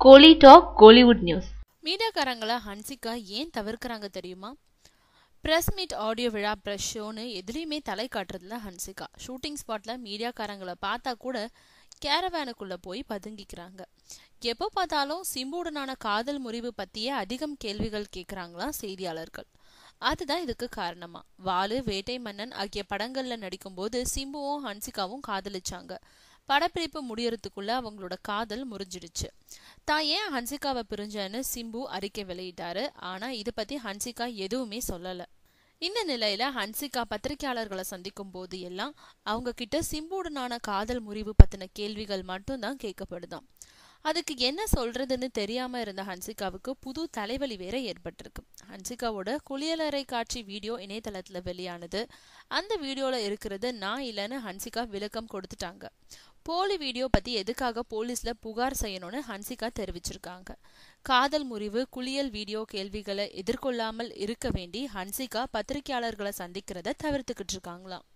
கோலி talk Kollywood news மீடியாக்காரங்களை ஹன்சிகா ஏன் தவிர்க்கிறாங்க தெரியுமா ப்ரெஸ் மீட் ஆடியோ விழா ப்ரெஸ் ஷோன்னு எதுலேயுமே தலை காட்டுறதுல ஹன்சிகா ஷூட்டிங் ஸ்பாட்டில் மீடியாக்காரங்களை பார்த்தா கூட கேரவேனுக்குள்ளே போய் பதுங்கிக்கிறாங்க எப்போ பார்த்தாலும் சிம்புடனான காதல் முறிவு பற்றியே அதிகம் கேள்விகள் கேட்குறாங்களாம் செய்தியாளர்கள் அதுதான் இதுக்கு காரணமா வாலு வேட்டை மன்னன் ஆகிய படங்கள்ல நடிக்கும்போது சிம்புவும் ஹன்சிகாவும் காதலிச்சாங்க படப்பிடிப்பு முடியறதுக்குள்ள அவங்களோட காதல் முறிஞ்சிடுச்சு தான் ஏன் ஹன்சிகாவை பிரிஞ்சேன்னு சிம்பு அறிக்கை வெளியிட்டாரு ஆனா இதை பத்தி ஹன்சிகா எதுவுமே சொல்லல இந்த நிலையில ஹன்சிகா பத்திரிகையாளர்களை சந்திக்கும் போது எல்லாம் அவங்க கிட்ட சிம்புடனான காதல் முறிவு பத்தின கேள்விகள் மட்டும்தான் கேட்கப்படுதாம் அதுக்கு என்ன சொல்றதுன்னு தெரியாம இருந்த ஹன்சிகாவுக்கு புது தலைவலி வேற ஏற்பட்டிருக்கு ஹன்சிகாவோட குளியலறை காட்சி வீடியோ இணையதளத்துல வெளியானது அந்த வீடியோல இருக்கிறது நான் இல்லைன்னு ஹன்சிகா விளக்கம் கொடுத்துட்டாங்க போலி வீடியோ பத்தி எதுக்காக போலீஸ்ல புகார் செய்யணும்னு ஹன்சிகா தெரிவிச்சிருக்காங்க காதல் முறிவு குளியல் வீடியோ கேள்விகளை எதிர்கொள்ளாமல் இருக்க வேண்டி ஹன்சிகா பத்திரிகையாளர்களை சந்திக்கிறத தவிர்த்துக்கிட்டு இருக்காங்களாம்